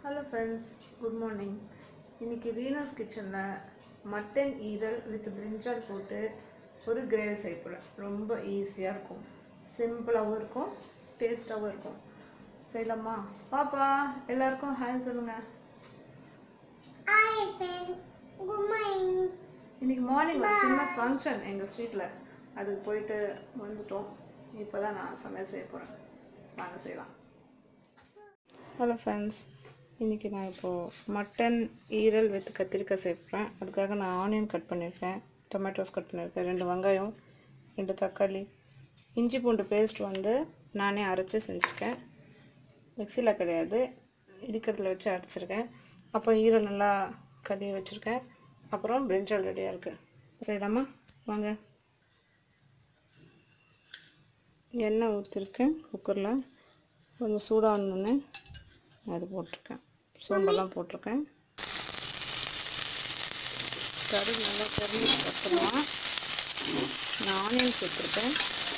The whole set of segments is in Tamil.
ஹலோ ஃப்ரெண்ட்ஸ் குட் மார்னிங் இன்னைக்கு ரீனாஸ் கிச்சனில் மட்டன் ஈரல் வித் பிரிஞ்சால் போட்டு ஒரு கிரேவி செய்ய போகிறேன் ரொம்ப ஈஸியாக இருக்கும் சிம்பிளாகவும் இருக்கும் டேஸ்ட்டாகவும் இருக்கும் செய்யலாமா பாப்பா எல்லாருக்கும் ஹாய் சொல்லுங்கள் Hi, friend. Good morning. இன்னைக்கு மார்னிங் ஒரு சின்ன ஃபங்க்ஷன் எங்கள் ஸ்ட்ரீட்டில் அதுக்கு போயிட்டு வந்துட்டோம் இப்போ தான் நான் சமையல் செய்ய போகிறேன் வாங்க செய்யலாம் ஹலோ ஃப்ரெண்ட்ஸ் இன்றைக்கி நான் இப்போது மட்டன் ஈரல் வித் கத்திரிக்காய் செய்ய போகிறேன் அதுக்காக நான் ஆனியன் கட் பண்ணியிருக்கேன் டொமேட்டோஸ் கட் பண்ணியிருக்கேன் ரெண்டு வெங்காயம் ரெண்டு தக்காளி இஞ்சி பூண்டு பேஸ்ட் வந்து நானே அரைச்சி செஞ்சுருக்கேன் மிக்சியில் கிடையாது இடிக்கிறதுல வச்சு அரைச்சிருக்கேன் அப்புறம் ஈரல் நல்லா கழுவி வச்சுருக்கேன் அப்புறம் பிரிஞ்சால் ரெடியாக இருக்குது செய்யலாமா வாங்க எண்ணெய் ஊற்றிருக்கேன் குக்கரில் கொஞ்சம் சூடாகணுன்னு அது போட்டிருக்கேன் சோம்பெல்லாம் போட்டிருக்கேன் கடுகு நல்லா தெரிஞ்சதுக்கு அப்புறமா நான் ஆனியன் சேர்த்துருக்கேன்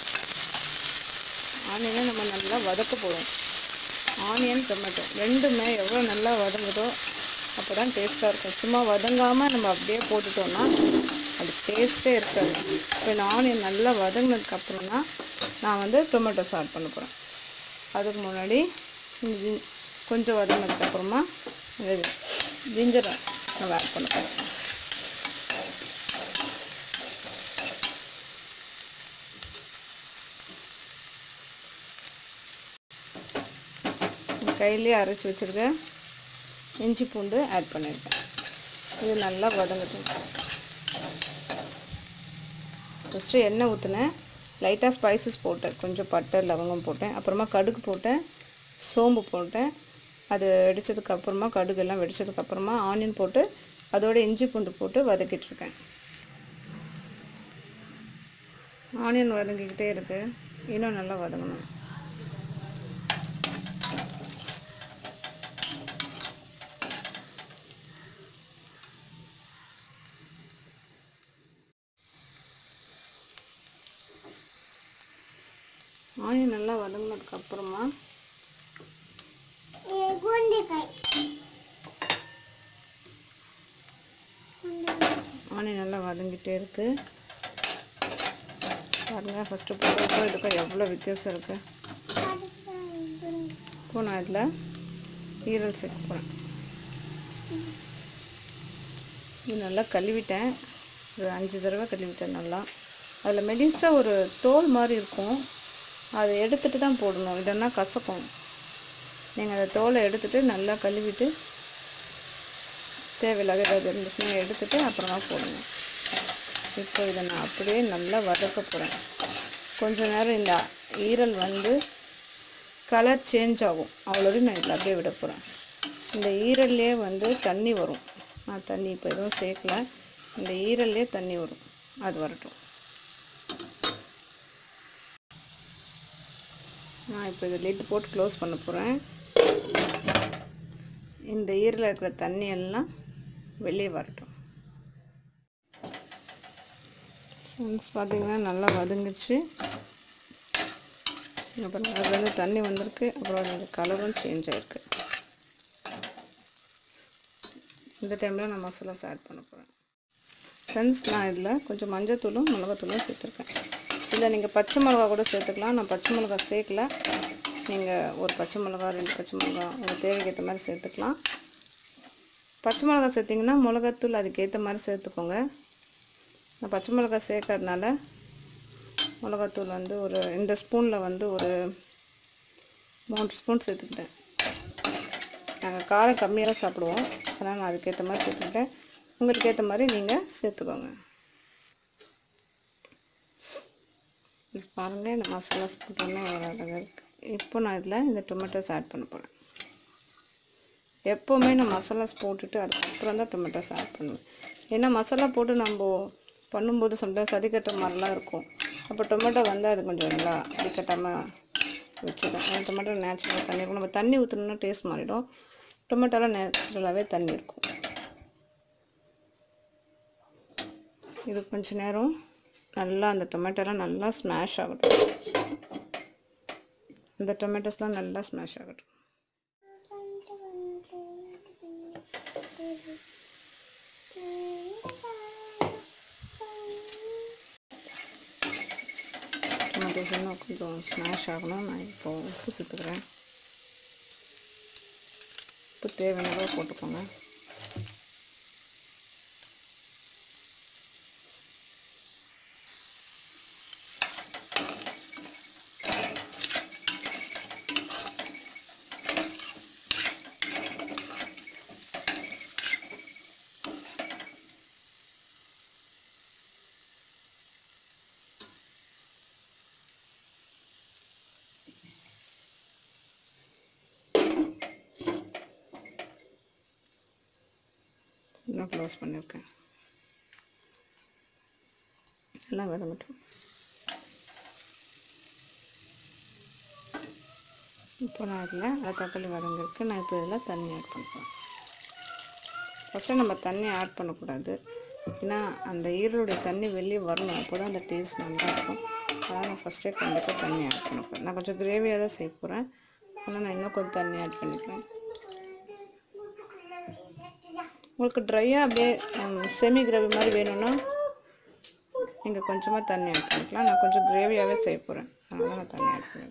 ஆனியனை நம்ம நல்லா வதக்க போகிறோம் ஆனியன் டொமேட்டோ ரெண்டுமே எவ்வளோ நல்லா வதங்குதோ அப்போ தான் டேஸ்ட்டாக இருக்கும் சும்மா வதங்காமல் நம்ம அப்படியே போட்டுட்டோம்னா அது டேஸ்ட்டே இருக்காது இப்போ இந்த ஆனியன் நல்லா வதங்கினதுக்கப்புறம் தான் நான் வந்து டொமேட்டோஸ் ஆட் பண்ண போகிறேன் அதுக்கு முன்னாடி இந்த ஜி- கொஞ்சம் வதங்கினதுக்கப்புறமா ஜிஞ்சரை நம்ம ஆட் பண்ண போகிறோம் கையிலேயே அரைச்சி வச்சுருக்க இஞ்சி பூண்டு ஆட் பண்ணியிருக்கேன் இது நல்லா வதங்கட்டும் ஃபஸ்ட்டு எண்ணெய் ஊற்றினேன் லைட்டாக ஸ்பைசஸ் போட்டேன் கொஞ்சம் பட்டை லவங்கம் போட்டேன் அப்புறமா கடுகு போட்டேன் சோம்பு போட்டேன் அது வெடிச்சதுக்கு அப்புறமா கடுகு எல்லாம் வெடிச்சதுக்கு அப்புறமா ஆனியன் போட்டு அதோட இஞ்சி பூண்டு போட்டு வதக்கிட்டு இருக்கேன் ஆனியன் வதங்கிக்கிட்டே இருக்கு இன்னும் நல்லா வதங்கணும் ஆனியன் நல்லா வதங்கினதுக்கு அப்புறமா Eh, குண்டுக்காய் ஆனியன் நல்லா வதங்கிட்டே இருக்கு பாருங்க ஃபஸ்ட்டு போட்டோ இதுக்கும் எவ்வளோ வித்தியாசம் இருக்கு இப்போ நான் இதில் ஈரல் சேர்க்க போகிறேன் இது நல்லா கழுவிட்டேன் ஒரு அஞ்சு தடவை கழுவிட்டேன் நல்லா அதில் மெலிசாக ஒரு தோல் மாதிரி இருக்கும் அதை எடுத்துட்டு தான் போடணும் இல்லைன்னா கசக்கும் நீங்கள் அந்த தோலை எடுத்துட்டு நல்லா கழுவிட்டு தேவையில்லாத ஏதாவது இருந்துச்சுன்னா எடுத்துட்டு அப்புறமா போடுங்க இப்போ இதை நான் அப்படியே நல்லா வதக்க போகிறேன் கொஞ்ச நேரம் இந்த ஈரல் வந்து கலர் சேஞ்ச் ஆகும் அவ்வளோதையும் நான் இதில் அப்படியே விட போகிறேன் இந்த ஈரல்லே வந்து தண்ணி வரும் நான் தண்ணி இப்போ எதுவும் சேர்க்கல இந்த ஈரல்லே தண்ணி வரும் அது வரட்டும் நான் இப்போ இதை லிட் போட்டு க்ளோஸ் பண்ண போகிறேன் இந்த ஈரலில் இருக்கிற தண்ணி எல்லாம் வெளியே வரட்டும் ஃப்ரெண்ட்ஸ் பார்த்தீங்கன்னா நல்லா வதங்கிச்சு இங்கே பாருங்க அதுலேருந்து தண்ணி வந்திருக்கு அப்புறம் அதோட கலரும் சேஞ்ச் ஆகிருக்கு இந்த டைமில் நான் மசாலாஸ் ஆட் பண்ண போகிறேன் ஃப்ரெண்ட்ஸ் நான் இதில் கொஞ்சம் மஞ்சத்தூளும் மிளகாத்தூளும் சேர்த்துருக்கேன் இதில் நீங்கள் பச்சை மிளகா கூட சேர்த்துக்கலாம் நான் பச்சை மிளகா சேர்க்கல நீங்கள் ஒரு பச்சை மிளகா ரெண்டு பச்சை மிளகா உங்கள் தேவைக்கு ஏற்ற மாதிரி சேர்த்துக்கலாம் பச்சை மிளகா சேர்த்திங்கன்னா மிளகாத்தூள் அதுக்கேற்ற மாதிரி சேர்த்துக்கோங்க நான் பச்சை மிளகா சேர்க்கறதுனால மிளகாத்தூள் வந்து ஒரு இந்த ஸ்பூனில் வந்து ஒரு மூன்று ஸ்பூன் சேர்த்துக்கிட்டேன் நாங்கள் காரம் கம்மியாக தான் சாப்பிடுவோம் அதனால் நான் அதுக்கேற்ற மாதிரி சேர்த்துக்கிட்டேன் உங்களுக்கு ஏற்ற மாதிரி நீங்கள் சேர்த்துக்கோங்க இது பாருங்கள் இந்த மசாலாஸ் போட்டோன்னே ஒரு அழகாக இருக்குது இப்போ நான் இதில் இந்த டொமேட்டோஸ் ஆட் பண்ண போகிறேன் எப்போவுமே நான் மசாலாஸ் போட்டுட்டு அதுக்கப்புறம் தான் டொமேட்டோஸ் ஆட் பண்ணுவேன் ஏன்னா மசாலா போட்டு நம்ம பண்ணும்போது சம்டைம்ஸ் சதிக்கட்ட மாதிரிலாம் இருக்கும் அப்போ டொமேட்டோ வந்து அது கொஞ்சம் நல்லா அடிக்கட்டாமல் வச்சுக்கேன் ஏன்னா டொமேட்டோ நேச்சுரலாக தண்ணி இருக்கும் நம்ம தண்ணி ஊற்றணும்னா டேஸ்ட் மாறிடும் டொமேட்டோலாம் நேச்சுரலாகவே தண்ணி இருக்கும் இது கொஞ்ச நேரம் நல்லா அந்த டொமேட்டோலாம் நல்லா ஸ்மாஷ் ஆகட்டும் அந்த டொமேட்டோஸ்லாம் நல்லா ஸ்மாஷ் ஆகட்டும் இது இன்னும் கொஞ்சம் ஸ்மாஷ் ஆகணும் நான் இப்போ உப்பு சேர்த்துக்கிறேன் உப்பு தேவையான அளவு போட்டுக்கோங்க இன்னும் க்ளோஸ் பண்ணியிருக்கேன் எல்லாம் வதங்கட்டும் இப்போ நான் இதில் அது தக்காளி வதங்கிருக்கு நான் இப்போ இதில் தண்ணி ஆட் பண்ணுறேன் ஃபஸ்ட்டு நம்ம தண்ணி ஆட் பண்ணக்கூடாது ஏன்னா அந்த ஈரலுடைய தண்ணி வெளியே வரணும் அப்போ தான் அந்த டேஸ்ட் நல்லா இருக்கும் அதனால் நான் ஃபஸ்ட்டே கண்டிப்பாக தண்ணி ஆட் பண்ண போகிறேன் நான் கொஞ்சம் கிரேவியாக தான் செய்ய போகிறேன் ஆனால் நான் இன்னும் கொஞ்சம் தண்ணி ஆட் பண்ணிக்கிறேன் உங்களுக்கு ட்ரையாக அப்படியே செமி கிரேவி மாதிரி வேணும்னா நீங்கள் கொஞ்சமாக தண்ணி ஆட் பண்ணிக்கலாம் நான் கொஞ்சம் கிரேவியாகவே செய்ய போகிறேன் அதனால் நான் தண்ணி ஆட் பண்ணியிருக்கேன்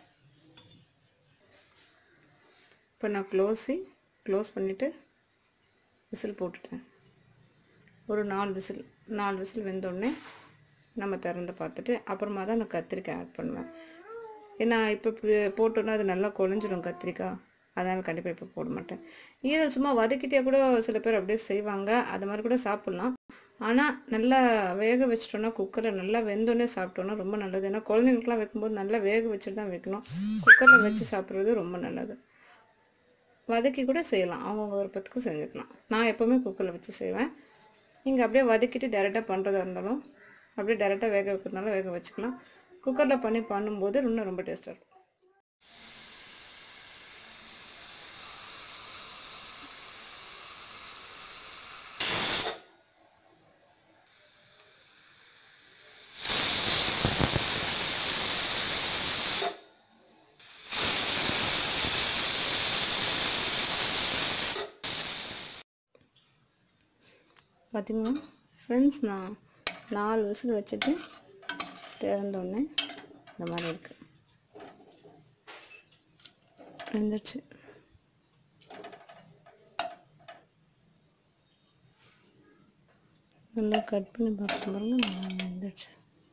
இப்போ நான் க்ளோஸி க்ளோஸ் பண்ணிவிட்டு விசில் போட்டுட்டேன் ஒரு நாலு விசில் நாலு விசில் வெந்தோடனே நம்ம திறந்து பார்த்துட்டு அப்புறமா தான் நான் கத்திரிக்காய் ஆட் பண்ணுவேன் ஏன்னா இப்போ பு- போட்டோன்னா அது நல்லா குழஞ்சிடும் கத்திரிக்காய் அதனால் கண்டிப்பாக இப்போ போட மாட்டேன் ஈரல் சும்மா வதக்கிட்டே கூட சில பேர் அப்படியே செய்வாங்க அது மாதிரி கூட சாப்பிட்லாம் ஆனால் நல்லா வேக வச்சிட்டோன்னா குக்கரில் நல்லா வெந்தோடனே சாப்பிட்டோன்னா ரொம்ப நல்லது ஏன்னா குழந்தைங்களுக்குலாம் வைக்கும்போது நல்லா வேக வச்சுட்டு தான் வைக்கணும் குக்கரில் வச்சு சாப்பிட்றது ரொம்ப நல்லது வதக்கி கூட செய்யலாம் அவங்கவுங்க விருப்பத்துக்கு செஞ்சுக்கலாம் நான் எப்போவுமே குக்கரில் வச்சு செய்வேன் நீங்கள் அப்படியே வதக்கிட்டு டேரெக்டாக பண்ணுறதா இருந்தாலும் அப்படியே டேரெக்டாக வேக வைக்கிறதுனால வேக வச்சுக்கலாம் குக்கரில் பண்ணி பண்ணும்போது இன்னும் ரொம்ப டேஸ்ட்டாக இருக்கும் பார்த்தீங்கன்னா ஃப்ரெண்ட்ஸ் நான் நாலு விசில் வச்சுட்டு திறந்தோடனே இந்த மாதிரி இருக்கு வெந்துடுச்சு நல்லா கட் பண்ணி பார்க்க பாருங்க நல்லா வெந்துடுச்சு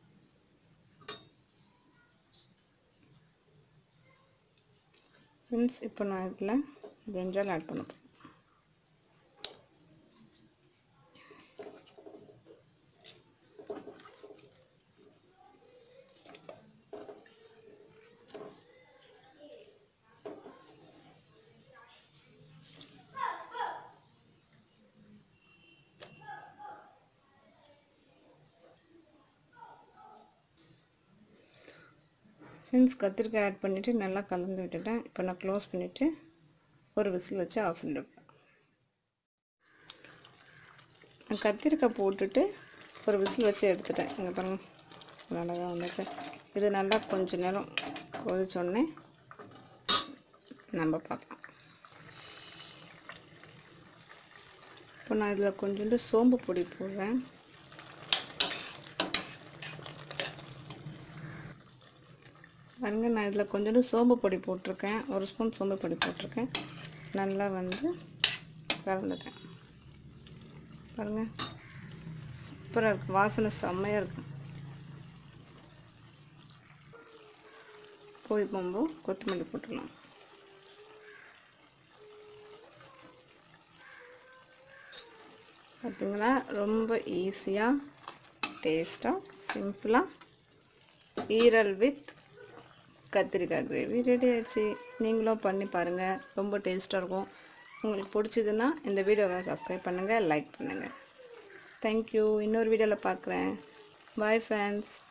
ஃப்ரெண்ட்ஸ் இப்போ நான் இதில் பிரிஞ்சால் ஆட் பண்ண போகிறேன் ஃப்ரெண்ட்ஸ் கத்திரிக்காய் ஆட் பண்ணிவிட்டு நல்லா கலந்து விட்டுட்டேன் இப்போ நான் க்ளோஸ் பண்ணிவிட்டு ஒரு விசில் வச்சு ஆஃப் பண்ணிடுவேன் நான் கத்திரிக்காய் போட்டுட்டு ஒரு விசில் வச்சு எடுத்துட்டேன் இங்கே பாருங்க நல்லா தான் வந்துச்சு இது நல்லா கொஞ்ச நேரம் கொதிச்சோடனே நம்ம பார்க்கலாம் இப்போ நான் இதில் கொஞ்சோண்டு சோம்பு பொடி போடுறேன் பாருங்க நான் இதில் கொஞ்சோண்டு சோம்பு பொடி போட்டிருக்கேன் ஒரு ஸ்பூன் சோம்பு பொடி போட்டிருக்கேன் நல்லா வந்து கலந்துட்டேன் பாருங்க சூப்பராக இருக்கும் வாசனை செம்மையாக இருக்கும் போய் பம்பு கொத்தமல்லி போட்டுடலாம் பார்த்தீங்களா ரொம்ப ஈஸியாக டேஸ்ட்டாக சிம்பிளாக ஈரல் வித் கத்திரிக்காய் கிரேவி ரெடி ஆயிடுச்சு நீங்களும் பண்ணி பாருங்கள் ரொம்ப டேஸ்ட்டாக இருக்கும் உங்களுக்கு பிடிச்சதுன்னா இந்த வீடியோவை சப்ஸ்கிரைப் பண்ணுங்கள் லைக் பண்ணுங்கள் தேங்க்யூ இன்னொரு வீடியோவில் பார்க்குறேன் பாய் ஃப்ரெண்ட்ஸ்